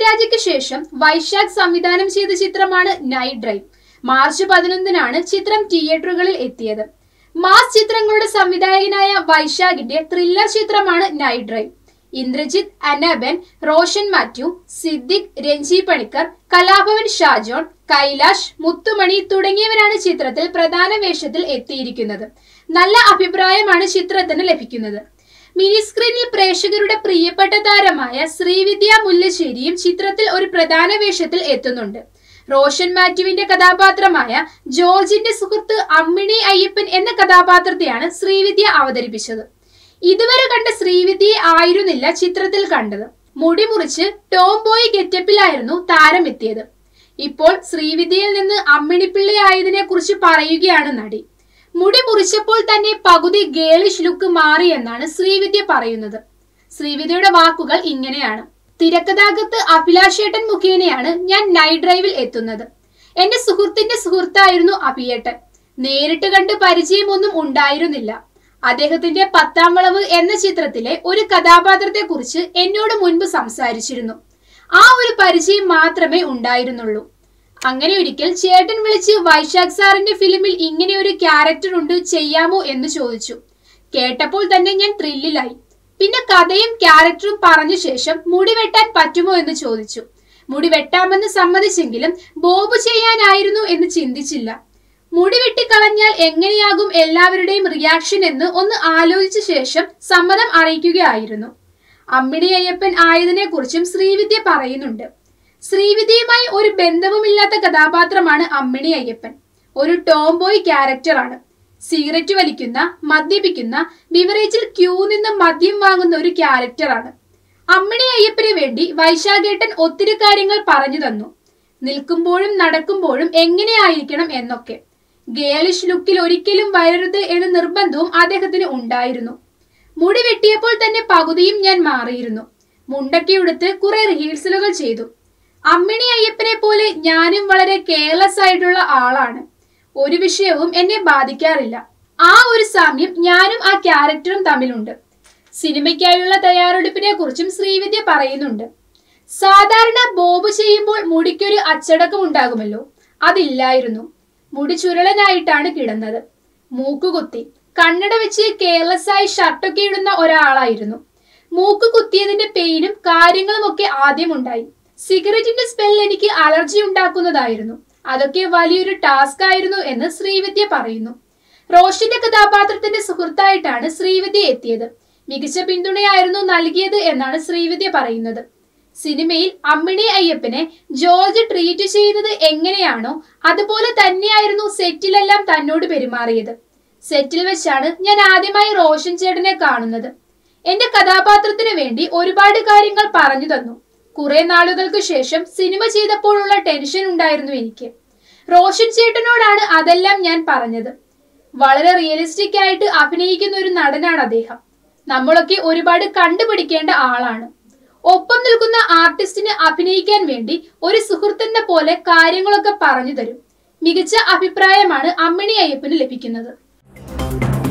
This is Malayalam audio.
രാജയ്ക്ക് ശേഷം വൈശാഖ് സംവിധാനം ചെയ്ത ചിത്രമാണ് നൈറ്റ് ഡ്രൈവ് മാർച്ച് പതിനൊന്നിനാണ് ചിത്രം തിയേറ്ററുകളിൽ എത്തിയത് മാസ് ചിത്രങ്ങളുടെ സംവിധായകനായ വൈശാഖിന്റെ ത്രില്ലർ ചിത്രമാണ് നൈറ്റ് ഡ്രൈവ് ഇന്ദ്രജിത്ത് അനബൻ റോഷൻ മാത്യു സിദ്ദിഖ് രഞ്ജി പണിക്കർ കലാഭവൻ ഷാജോൺ കൈലാഷ് മുത്തുമണി തുടങ്ങിയവരാണ് ചിത്രത്തിൽ പ്രധാന വേഷത്തിൽ എത്തിയിരിക്കുന്നത് നല്ല അഭിപ്രായമാണ് ചിത്രത്തിന് ലഭിക്കുന്നത് മിനി സ്ക്രീനിൽ പ്രേക്ഷകരുടെ പ്രിയപ്പെട്ട താരമായ ശ്രീവിദ്യ മുല്ലശ്ശേരിയും ചിത്രത്തിൽ ഒരു പ്രധാന വേഷത്തിൽ എത്തുന്നുണ്ട് റോഷൻ മാത്യുവിന്റെ കഥാപാത്രമായ ജോർജിന്റെ സുഹൃത്ത് അമ്മിണി അയ്യപ്പൻ എന്ന കഥാപാത്രത്തെയാണ് ശ്രീവിദ്യ അവതരിപ്പിച്ചത് ഇതുവരെ കണ്ട ശ്രീവിദ്യയെ ആയിരുന്നില്ല ചിത്രത്തിൽ കണ്ടത് മുടി മുറിച്ച് ടോം ബോയ് ഗെറ്റപ്പിലായിരുന്നു താരം എത്തിയത് ഇപ്പോൾ ശ്രീവിദ്യയിൽ നിന്ന് അമ്മിണിപ്പിള്ളി ആയതിനെ കുറിച്ച് പറയുകയാണ് നടി മുടി മുറിച്ചപ്പോൾ തന്നെ പകുതി ഗേളിഷ് ലുക്ക് മാറിയെന്നാണ് ശ്രീവിദ്യ പറയുന്നത് ശ്രീവിദ്യയുടെ വാക്കുകൾ ഇങ്ങനെയാണ് തിരക്കഥാകത്ത് അഭിലാഷേട്ടൻ മുഖേനയാണ് ഞാൻ നൈറ്റ് ഡ്രൈവിൽ എത്തുന്നത് എന്റെ സുഹൃത്തിന്റെ സുഹൃത്തായിരുന്നു അഭിയേട്ടൻ നേരിട്ട് കണ്ട് പരിചയമൊന്നും ഉണ്ടായിരുന്നില്ല അദ്ദേഹത്തിന്റെ പത്താം വളവ് എന്ന ചിത്രത്തിലെ ഒരു കഥാപാത്രത്തെ കുറിച്ച് എന്നോട് മുൻപ് സംസാരിച്ചിരുന്നു ആ ഒരു പരിചയം മാത്രമേ ഉണ്ടായിരുന്നുള്ളൂ അങ്ങനെ ഒരിക്കൽ ചേട്ടൻ വിളിച്ച് വൈശാഖ് സാറിന്റെ ഫിലിമിൽ ഇങ്ങനെ ഒരു ക്യാരക്ടർ ഉണ്ട് ചെയ്യാമോ എന്ന് ചോദിച്ചു കേട്ടപ്പോൾ തന്നെ ഞാൻ ത്രില്ലിലായി പിന്നെ കഥയും ക്യാരക്ടറും പറഞ്ഞ ശേഷം മുടി വെട്ടാൻ പറ്റുമോ എന്ന് ചോദിച്ചു മുടി വെട്ടാമെന്ന് സമ്മതിച്ചെങ്കിലും ബോബ് ചെയ്യാനായിരുന്നു എന്ന് ചിന്തിച്ചില്ല മുടി വെട്ടിക്കളഞ്ഞാൽ എങ്ങനെയാകും എല്ലാവരുടെയും റിയാക്ഷൻ എന്ന് ഒന്ന് ആലോചിച്ച ശേഷം സമ്മതം അറിയിക്കുകയായിരുന്നു അമ്മിണി അയ്യപ്പൻ ആയതിനെ കുറിച്ചും ശ്രീവിദ്യ പറയുന്നുണ്ട് ശ്രീവിദ്യയുമായി ഒരു ബന്ധവുമില്ലാത്ത കഥാപാത്രമാണ് അമ്മിണി അയ്യപ്പൻ ഒരു ടോംബോയ് ക്യാരക്ടറാണ് സിഗരറ്റ് വലിക്കുന്ന മദ്യപിക്കുന്ന ബിവറേജിൽ ക്യൂ നിന്ന് മദ്യം വാങ്ങുന്ന ഒരു ക്യാരക്ടറാണ് അമ്മിണി അയ്യപ്പന് വേണ്ടി വൈശാഖേട്ടൻ ഒത്തിരി കാര്യങ്ങൾ പറഞ്ഞു തന്നു നിൽക്കുമ്പോഴും നടക്കുമ്പോഴും എങ്ങനെയായിരിക്കണം എന്നൊക്കെ ഗേളിഷ് ലുക്കിൽ ഒരിക്കലും വരരുത് എന്ന നിർബന്ധവും അദ്ദേഹത്തിന് ഉണ്ടായിരുന്നു മുടി വെട്ടിയപ്പോൾ തന്നെ പകുതിയും ഞാൻ മാറിയിരുന്നു മുണ്ടൊക്കെ ഉടുത്ത് കുറെ റിഹേഴ്സലുകൾ ചെയ്തു അമ്മിണി അയ്യപ്പനെ പോലെ ഞാനും വളരെ കെയർലെസ് ആയിട്ടുള്ള ആളാണ് ഒരു വിഷയവും എന്നെ ബാധിക്കാറില്ല ആ ഒരു സാമ്യം ഞാനും ആ ക്യാരക്ടറും തമ്മിലുണ്ട് സിനിമയ്ക്കായുള്ള തയ്യാറെടുപ്പിനെ കുറിച്ചും ശ്രീവിദ്യ പറയുന്നുണ്ട് സാധാരണ ബോബ് ചെയ്യുമ്പോൾ മുടിക്കൊരു അച്ചടക്കം ഉണ്ടാകുമല്ലോ അതില്ലായിരുന്നു മുടി ചുരുളനായിട്ടാണ് കിടന്നത് മൂക്കുകുത്തി കണ്ണട വെച്ച് കെയർലെസ് ആയി ഷർട്ടൊക്കെ ഇടുന്ന ഒരാളായിരുന്നു മൂക്ക് കുത്തിയതിന്റെ പെയിനും കാര്യങ്ങളും ഒക്കെ ആദ്യം ഉണ്ടായി സിഗരറ്റിന്റെ സ്മെൽ എനിക്ക് അലർജി ഉണ്ടാക്കുന്നതായിരുന്നു അതൊക്കെ വലിയൊരു ടാസ്ക് ആയിരുന്നു എന്ന് ശ്രീവിദ്യ പറയുന്നു റോഷന്റെ കഥാപാത്രത്തിന്റെ സുഹൃത്തായിട്ടാണ് ശ്രീവിദ്യ എത്തിയത് മികച്ച പിന്തുണയായിരുന്നു നൽകിയത് എന്നാണ് ശ്രീവിദ്യ പറയുന്നത് സിനിമയിൽ അമ്മിണി അയ്യപ്പനെ ജോർജ് ട്രീറ്റ് ചെയ്യുന്നത് എങ്ങനെയാണോ അതുപോലെ തന്നെയായിരുന്നു സെറ്റിലെല്ലാം തന്നോട് പെരുമാറിയത് സെറ്റിൽ വെച്ചാണ് ഞാൻ ആദ്യമായി റോഷൻ ചേട്ടനെ കാണുന്നത് എന്റെ കഥാപാത്രത്തിന് വേണ്ടി ഒരുപാട് കാര്യങ്ങൾ പറഞ്ഞു തന്നു കുറെ നാളുകൾക്ക് ശേഷം സിനിമ ചെയ്തപ്പോഴുള്ള ടെൻഷൻ ഉണ്ടായിരുന്നു എനിക്ക് റോഷൻ ചേട്ടനോടാണ് അതെല്ലാം ഞാൻ പറഞ്ഞത് വളരെ റിയലിസ്റ്റിക് ആയിട്ട് അഭിനയിക്കുന്ന ഒരു നടനാണ് അദ്ദേഹം നമ്മളൊക്കെ ഒരുപാട് കണ്ടുപിടിക്കേണ്ട ആളാണ് ഒപ്പം നിൽക്കുന്ന ആർട്ടിസ്റ്റിന് അഭിനയിക്കാൻ വേണ്ടി ഒരു സുഹൃത്തെന്ന പോലെ കാര്യങ്ങളൊക്കെ പറഞ്ഞു തരും മികച്ച അഭിപ്രായമാണ് അമ്മിണി അയ്യപ്പന് ലഭിക്കുന്നത്